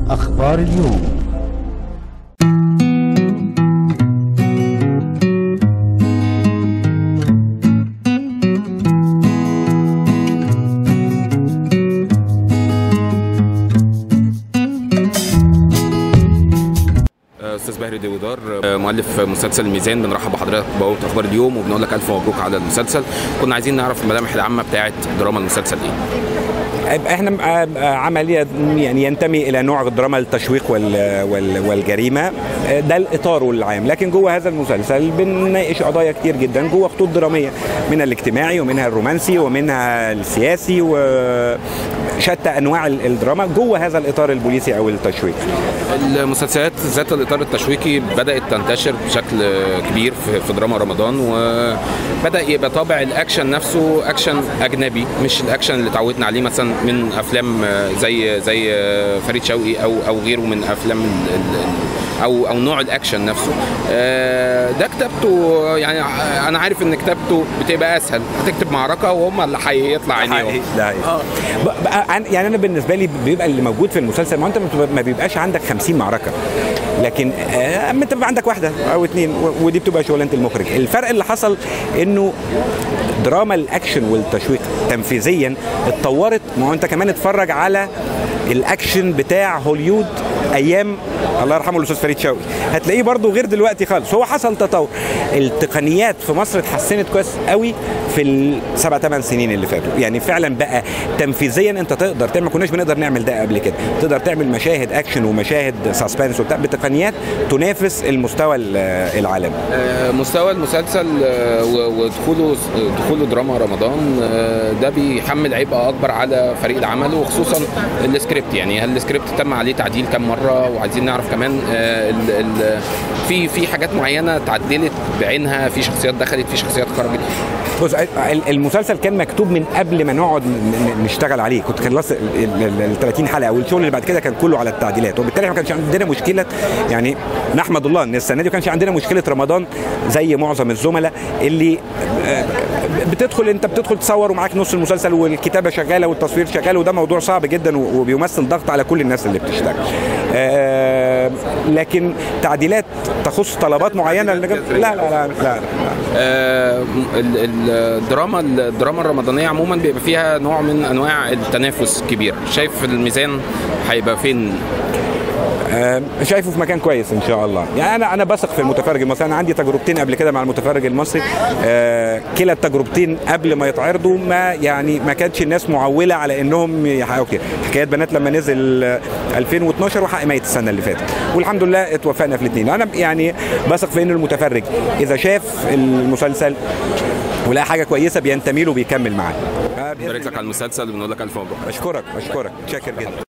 أخبار اليوم استاذ بهري ديودار مؤلف مسلسل الميزان بنرحب بحضرتك بوابه اخبار اليوم وبنقول لك الف مبروك على المسلسل كنا عايزين نعرف الملامح العامه بتاعه دراما المسلسل ايه احنا عمليه يعني ينتمي الى نوع دراما التشويق وال وال والجريمه ده الاطار العام لكن جوه هذا المسلسل بنناقش قضايا كتير جدا جوه خطوط دراميه منها الاجتماعي ومنها الرومانسي ومنها السياسي وشتى انواع الدراما جوه هذا الاطار البوليسي او التشويقي المسلسلات ذات الاطار التشويقي بدات تنتشر بشكل كبير في دراما رمضان وبدا يبقى طابع الاكشن نفسه اكشن اجنبي مش الاكشن اللي اتعودنا عليه مثلا من افلام زي زي فريد شوقي او او غيره من افلام او او نوع الاكشن نفسه ده كتابته يعني انا عارف ان كتابته بتبقى اسهل هتكتب معركه وهم اللي هيطلع عينيهم ده اه يعني انا بالنسبه لي بيبقى اللي موجود في المسلسل ما انت ما بيبقاش عندك 50 معركه لكن اما انت بيبقى عندك واحده او اثنين ودي بتبقى شغلانه المخرج الفرق اللي حصل انه دراما الاكشن والتشويق تنفيذيا اتطورت ما هو انت كمان اتفرج على الاكشن بتاع هوليود ايام الله يرحمه الاستاذ فريد شوقي هتلاقيه برضه غير دلوقتي خالص هو حصل تطور التقنيات في مصر اتحسنت كويس قوي في السبع ثمان سنين اللي فاتوا يعني فعلا بقى تنفيذيا انت تقدر تعمل ما كناش بنقدر نعمل ده قبل كده تقدر تعمل مشاهد اكشن ومشاهد سسبنس وبتاع بتقنيات تنافس المستوى العالمي مستوى المسلسل ودخوله دخوله دراما رمضان ده بيحمل عبء اكبر على فريق العمل وخصوصا السكريبت يعني هل السكريبت تم عليه تعديل كم مره وعايزين نعرف كمان ال ال في في حاجات معينه اتعدلت بعينها في شخصيات دخلت في شخصيات خرجت بص المسلسل كان مكتوب من قبل ما نقعد نشتغل عليه كنت خلصت ال 30 حلقه والشغل اللي بعد كده كان كله على التعديلات وبالتالي ما كانش عندنا مشكله يعني نحمد الله ان السنه دي ما كانش عندنا مشكله رمضان زي معظم الزملاء اللي بتدخل انت بتدخل تصور ومعاك نص المسلسل والكتابه شغاله والتصوير شغال وده موضوع صعب جدا وبيمثل ضغط على كل الناس اللي بتشتغل آه لكن تعديلات تخص طلبات معينه لا لا لا لا, لا. آه الدراما الدراما الرمضانيه عموما بيبقى فيها نوع من انواع التنافس كبير شايف الميزان هيبقى فين آه شايفه في مكان كويس ان شاء الله يعني انا انا بثق في المتفرج المصري انا عندي تجربتين قبل كده مع المتفرج المصري آه كلا التجربتين قبل ما يتعرضوا ما يعني ما كانتش الناس معوله على انهم يحققوا كده حكايات بنات لما نزل 2012 وحق ميت السنه اللي فاتت والحمد لله اتوفقنا في الاثنين انا يعني بثق في ان المتفرج اذا شاف المسلسل ولقى حاجه كويسه بينتمي له بيكمل معاه بارك لك على المسلسل وبنقول لك الف مبروك اشكرك اشكرك شاكر جدا